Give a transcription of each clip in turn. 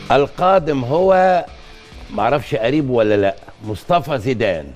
القادم هو معرفش قريب ولا لا مصطفى زيدان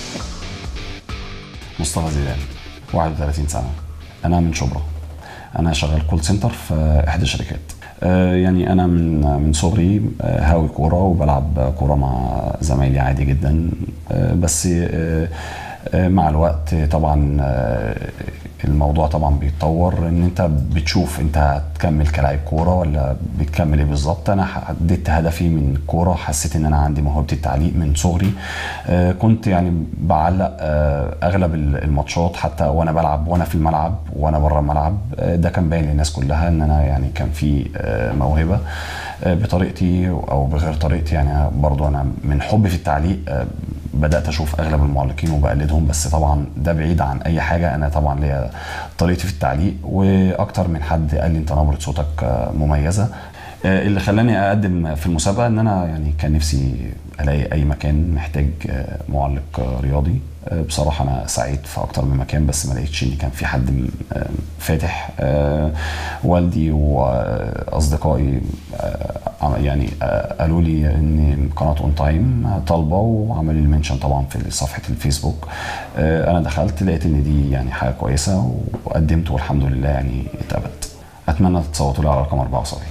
مصطفى زيدان 31 سنه انا من شبرا انا شغال كول سنتر في احدى الشركات آه، يعني انا من من صغري آه، هاوي كوره وبلعب كوره مع زمايلي عادي جدا آه، بس آه، آه، مع الوقت طبعا آه، الموضوع طبعا بيتطور ان انت بتشوف انت هتكمل كلاعب كوره ولا بتكمل ايه بالظبط انا حددت هدفي من الكوره حسيت ان انا عندي موهبه التعليق من صغري آه، كنت يعني بعلق آه، اغلب الماتشات حتى وانا بلعب وانا في الملعب وانا بره الملعب آه، ده كان باين للناس كلها ان انا يعني كان في آه، موهبه آه، بطريقتي او بغير طريقتي يعني برضو انا من حبي في التعليق آه، بدات اشوف اغلب المعلقين وبقلدهم بس طبعا ده بعيد عن اي حاجه انا طبعا ليا طريقتي في التعليق واكتر من حد قال لي انت نبره صوتك آه، مميزه آه، اللي خلاني اقدم في المسابقه ان انا يعني كان نفسي الاقي اي مكان محتاج آه، معلق آه، رياضي آه، بصراحه انا سعيت في اكتر من مكان بس ما لقيتش ان كان في حد م- آه، فاتح آه، والدي واصدقائي آه، عم- يعني آه، قالوا لي ان قناه اون تايم طالبه وعملوا لي منشن طبعا في صفحه الفيسبوك آه، انا دخلت لقيت ان دي يعني حاجه كويسه وقدمت والحمد لله يعني اتقبلت اتمنى تصوتوا لي على رقم 74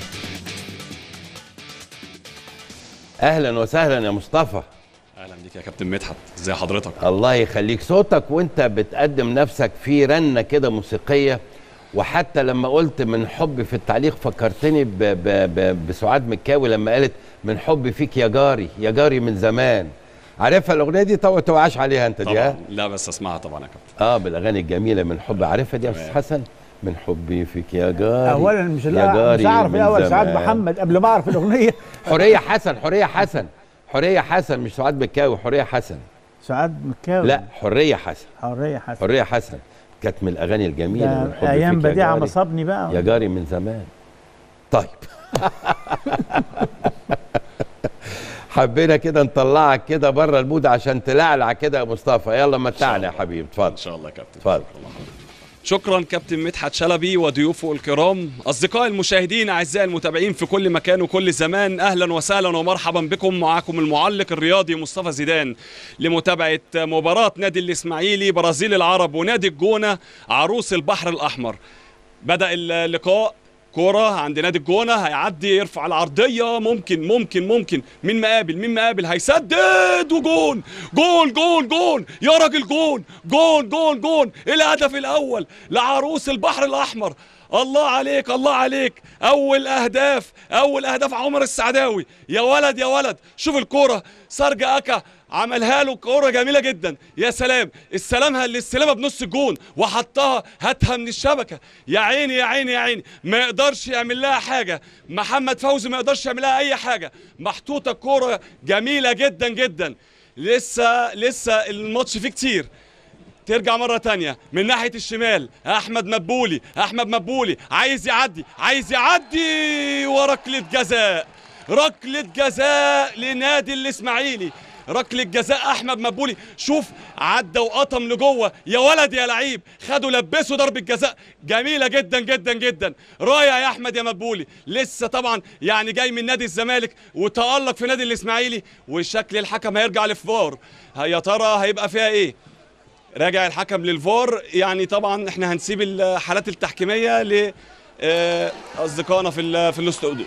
اهلا وسهلا يا مصطفى اهلا بيك يا كابتن مدحت ازي حضرتك الله يخليك صوتك وانت بتقدم نفسك في رنه كده موسيقيه وحتى لما قلت من حب في التعليق فكرتني ب ب ب بسعاد مكاوي لما قالت من حبي فيك يا جاري يا جاري من زمان عارفها الاغنيه دي طبعا توعاش عليها انت دي ها طبعا لا بس اسمعها طبعا يا كابتن اه بالاغاني الجميله من حب عارفها دي يا استاذ تمام. حسن من حبي فيك يا جاري اولا مش يا لا جاري مش هعرف من ايه اول سعاد زمان. محمد قبل ما اعرف الاغنيه حوريه حسن حوريه حسن حوريه حسن مش سعاد مكاوي حوريه حسن سعاد مكاوي لا حوريه حسن حريه حسن حوريه حسن كانت من الاغاني الجميله من ده حبي ايام فيك يا بديعه جاري. مصابني بقى يا جاري من زمان طيب حبينا كده نطلعك كده بره المود عشان تلعلع كده يا مصطفى يلا متعنا يا حبيبي ان اتفضل شاء الله يا كابتن اتفضل شكرا كابتن مدحت شلبي وضيوفه الكرام اصدقائي المشاهدين اعزائي المتابعين في كل مكان وكل زمان اهلا وسهلا ومرحبا بكم معكم المعلق الرياضي مصطفى زيدان لمتابعه مباراه نادي الاسماعيلي برازيل العرب ونادي الجونه عروس البحر الاحمر بدا اللقاء كرة عند نادي الجونة هيعدي يرفع العرضية ممكن ممكن ممكن مين مقابل مين مقابل هيسدد وجون جون جون جون يا راجل جون جون جون جون الهدف الأول لعروس البحر الأحمر الله عليك الله عليك أول أهداف أول أهداف عمر السعداوي يا ولد يا ولد شوف الكرة سرجة أكا عملها له كوره جميله جدا يا سلام استلمها اللي استلمها بنص الجون وحطها هاتها من الشبكه يا عيني يا عيني يا عيني ما يقدرش يعمل لها حاجه محمد فوزي ما يقدرش يعمل لها اي حاجه محطوطه كوره جميله جدا جدا لسه لسه الماتش فيه كتير ترجع مرة تانية من ناحية الشمال أحمد مبولي أحمد مبولي عايز يعدي عايز يعدي وركلة جزاء ركلة جزاء لنادي الإسماعيلي ركلة جزاء أحمد مبولي شوف عدى وقطم لجوه يا ولد يا لعيب خدوا لبسوا ضربة جزاء جميلة جدا جدا جدا رايع يا أحمد يا مبولي لسه طبعا يعني جاي من نادي الزمالك وتألق في نادي الإسماعيلي وشكل الحكم هيرجع للفار يا ترى هيبقى فيها إيه راجع الحكم للفار يعني طبعا احنا هنسيب الحالات التحكيميه ل آه، اصدقائنا في ال- في الاستوديو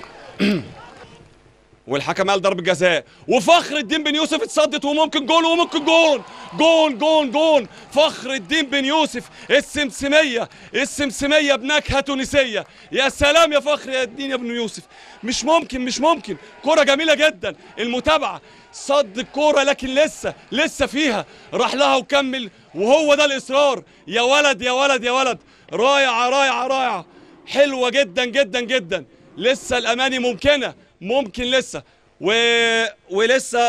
والحكم قال ضربه جزاء وفخر الدين بن يوسف اتصدت وممكن جول وممكن جول جول جول جول فخر الدين بن يوسف السمسميه السمسميه بنكهه تونسيه يا سلام يا فخر الدين يا بن يوسف مش ممكن مش ممكن كره جميله جدا المتابعه صد الكوره لكن لسه لسه فيها راح لها وكمل وهو ده الاصرار يا ولد يا ولد يا ولد رائعه رائعه رائعه حلوه جدا جدا جدا لسه الاماني ممكنه ممكن لسه و... ولسه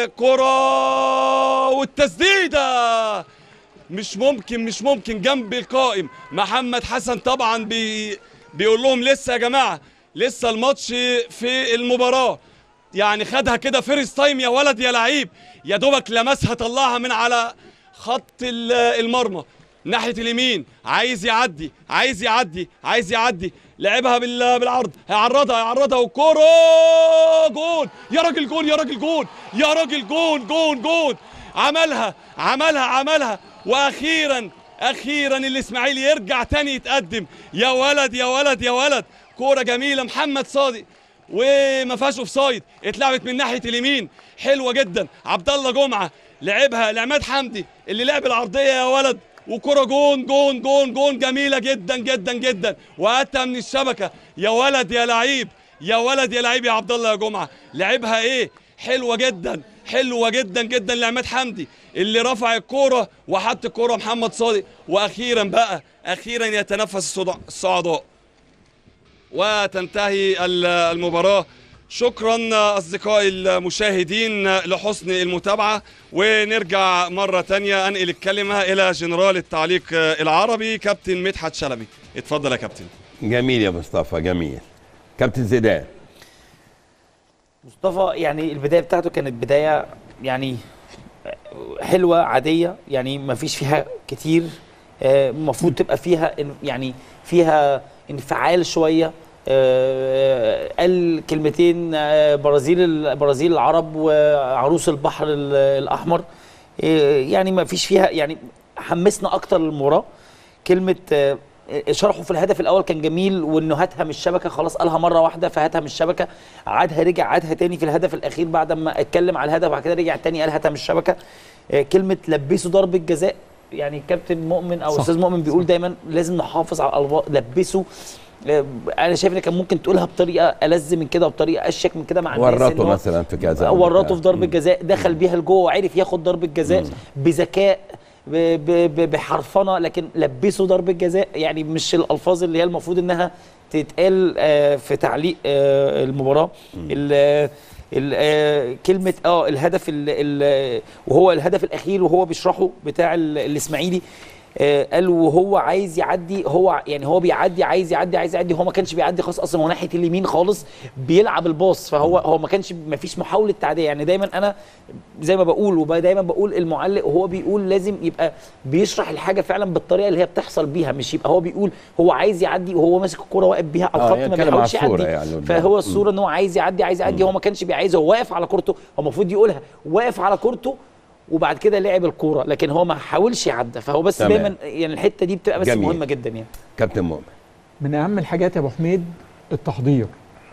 وكره والتسديده مش ممكن مش ممكن جنب القائم محمد حسن طبعا بي... بيقول لهم لسه يا جماعه لسه الماتش في المباراه يعني خدها كده فيرست تايم يا ولد يا لعيب يا دوبك لمسها طلعها من على خط ال- المرمى ناحيه اليمين عايز يعدي عايز يعدي عايز يعدي لعبها بال- بالعرض هيعرضها هيعرضها وكوره جول يا راجل جول يا راجل جول يا راجل جول جول جول عملها عملها عملها واخيرا اخيرا الاسماعيلي يرجع تاني يتقدم يا ولد يا ولد يا ولد كوره جميله محمد صادق وما فيهاش اوفسايد اتلعبت من ناحيه اليمين حلوه جدا عبد الله جمعه لعبها لعماد حمدي اللي لعب العرضيه يا ولد وكرة جون جون جون جون جميلة جدا جدا جدا وقتها من الشبكة يا ولد يا لعيب يا ولد يا لعيب يا عبد الله يا جمعة لعبها ايه حلوة جدا حلوة جدا جدا لعماد حمدي اللي رفع الكورة وحط الكورة محمد صادق واخيرا بقى اخيرا يتنفس الصدع- الصعداء وتنتهي ال- المباراة شكرا أصدقائي المشاهدين لحسن المتابعة ونرجع مرة تانية أنقل الكلمة إلى جنرال التعليق العربي كابتن مدحت شلبي اتفضل يا كابتن جميل يا مصطفى جميل كابتن زيدان مصطفى يعني البدايه بتاعته كانت بدايه يعني حلوه عاديه يعني ما فيش فيها كتير آه، المفروض تبقى فيها إن- يعني فيها انفعال شويه آه، قال كلمتين آه، برازيل ال- برازيل العرب وعروس البحر ال- الاحمر آه، يعني ما فيش فيها يعني حمسنا اكتر للمباراه كلمه آه، شرحه في الهدف الاول كان جميل وانه هاتها من الشبكه خلاص قالها مره واحده فهاتها من الشبكه عادها رجع عادها تاني في الهدف الاخير بعد ما اتكلم على الهدف بعد كده رجع تاني قال هاتها من الشبكه آه، كلمه لبسوا ضربه جزاء يعني كابتن مؤمن او صح. استاذ مؤمن بيقول دايما لازم نحافظ على الالفاظ لبسوا آه، انا شايف ان كان ممكن تقولها بطريقه ألذ من كده وبطريقه اشيك من كده مع الناس إن ورطه هو- مثلا في كذا ورطه في ضربه جزاء دخل بيها لجوه وعرف ياخد ضربه جزاء بذكاء ب- ب- ب- بحرفنه لكن لبسه ضربه جزاء يعني مش الالفاظ اللي هي المفروض انها تتقال آه، في تعليق آه، المباراه ال- ال- آه، كلمه اه الهدف ال- ال- وهو الهدف الاخير وهو بيشرحه بتاع ال- الاسماعيلي آه، قال وهو عايز يعدي هو يعني هو بيعدي عايز يعدي عايز يعدي هو ما كانش بيعدي خالص اصلا هو ناحيه اليمين خالص بيلعب الباص فهو هو ما كانش ما فيش محاوله تعديه يعني دايما انا زي ما بقول ودايما بقول المعلق وهو بيقول لازم يبقى بيشرح الحاجه فعلا بالطريقه اللي هي بتحصل بيها مش يبقى هو بيقول هو عايز يعدي وهو ماسك الكوره واقف بيها على آه، الخط يعني ما اتكلم بيحاولش على الصورة يعدي يعني قدام. فهو الصوره ان هو عايز يعدي عايز يعدي هو ما كانش بيعايز هو واقف على كورته هو المفروض يقولها واقف على كورته وبعد كده لعب الكوره لكن هو ما حاولش يعدى فهو بس تمام. دايما يعني الحته دي بتبقى بس جميل. مهمه جدا يعني كابتن مؤمن من اهم الحاجات يا ابو حميد التحضير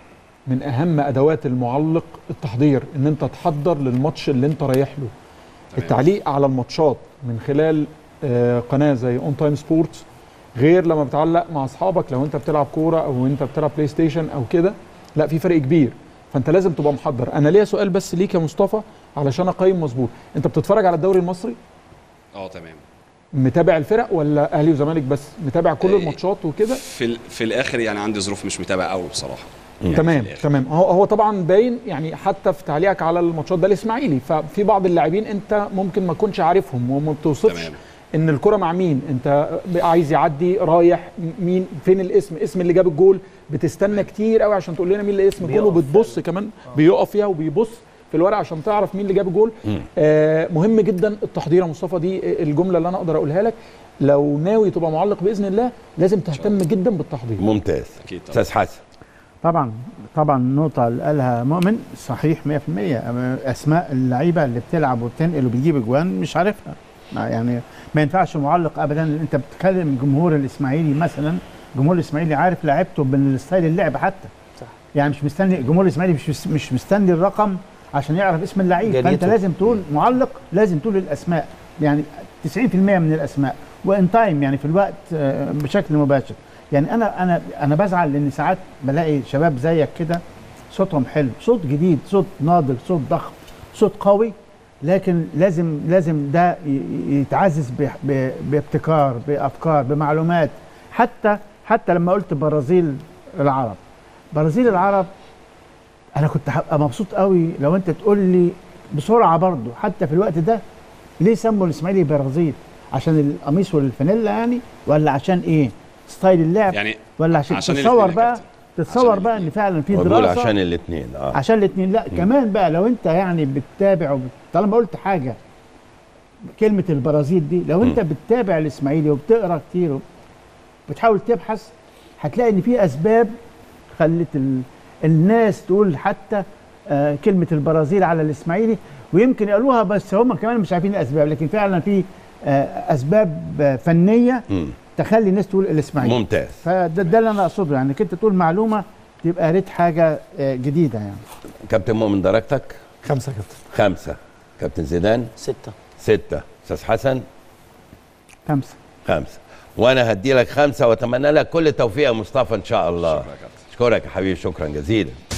من اهم ادوات المعلق التحضير ان انت تحضر للماتش اللي انت رايح له التعليق على الماتشات من خلال آه، قناه زي اون تايم سبورتس غير لما بتعلق مع اصحابك لو انت بتلعب كوره او انت بتلعب بلاي ستيشن او كده لا في فرق كبير فانت لازم تبقى محضر انا ليا سؤال بس ليك يا مصطفى علشان اقيم مظبوط انت بتتفرج على الدوري المصري اه تمام متابع الفرق ولا اهلي وزمالك بس متابع كل إيه. الماتشات وكده في ال- في الاخر يعني عندي ظروف مش متابع قوي بصراحه يعني تمام في الآخر. تمام هو هو طبعا باين يعني حتى في تعليقك على الماتشات ده الاسماعيلي ففي بعض اللاعبين انت ممكن ما تكونش عارفهم وما بتوصفش تمام. ان الكره مع مين انت عايز يعدي رايح مين فين الاسم اسم اللي جاب الجول بتستنى كتير قوي عشان تقول لنا مين اللي اسم الجول بيقف وبتبص كمان بيقف فيها وبيبص في الورق عشان تعرف مين اللي جاب الجول آه مهم جدا التحضير يا مصطفى دي الجمله اللي انا اقدر اقولها لك لو ناوي تبقى معلق باذن الله لازم تهتم جدا بالتحضير ممتاز أكيد طبعا. استاذ حسن طبعا طبعا النقطة اللي قالها مؤمن صحيح 100% أسماء اللعيبة اللي بتلعب وبتنقل وبتجيب أجوان مش عارفها ما يعني ما ينفعش معلق أبدا أنت بتتكلم جمهور الإسماعيلي مثلا جمهور الإسماعيلي عارف لعيبته من الستايل اللعب حتى صح. يعني مش مستني جمهور الإسماعيلي مش مس- مش مستني الرقم عشان يعرف اسم اللعيب فأنت جريته. لازم تقول معلق لازم تقول الأسماء يعني 90% من الأسماء وإن تايم يعني في الوقت آه، بشكل مباشر يعني انا انا انا بزعل لان ساعات بلاقي شباب زيك كده صوتهم حلو صوت جديد صوت ناضج صوت ضخم صوت قوي لكن لازم لازم ده ي- يتعزز ب- ب- بابتكار بافكار بمعلومات حتى حتى لما قلت برازيل العرب برازيل العرب انا كنت هبقى مبسوط قوي لو انت تقول لي بسرعه برضو حتى في الوقت ده ليه سموا الاسماعيلي برازيل عشان القميص والفانيلا يعني ولا عشان ايه ستايل اللعب يعني ولا عشان, عشان تتصور الاتنين يا بقى كابتن. تتصور عشان بقى ان الاتنين. فعلا في هو بيقول دراسه عشان الاثنين اه عشان الاثنين لا كمان بقى لو انت يعني بتتابع وبت... طالما قلت حاجه كلمه البرازيل دي لو انت بتتابع الاسماعيلي وبتقرا كتير وبتحاول تبحث هتلاقي ان في اسباب خلت ال... الناس تقول حتى آه كلمه البرازيل على الاسماعيلي ويمكن يقولوها بس هم كمان مش عارفين الاسباب لكن فعلا في آه اسباب آه، فنيه مم. تخلي الناس تقول الاسماعيلي ممتاز فده ده اللي انا اقصده يعني كنت تقول معلومه تبقى يا ريت حاجه آه، جديده يعني كابتن مؤمن درجتك خمسة كابتن خمسة كابتن زيدان ستة ستة أستاذ حسن خمسه خمسة وأنا هدي لك خمسة وأتمنى لك كل التوفيق يا مصطفى إن شاء الله شكرا يا كابتن. أشكرك يا حبيبي شكرا جزيلا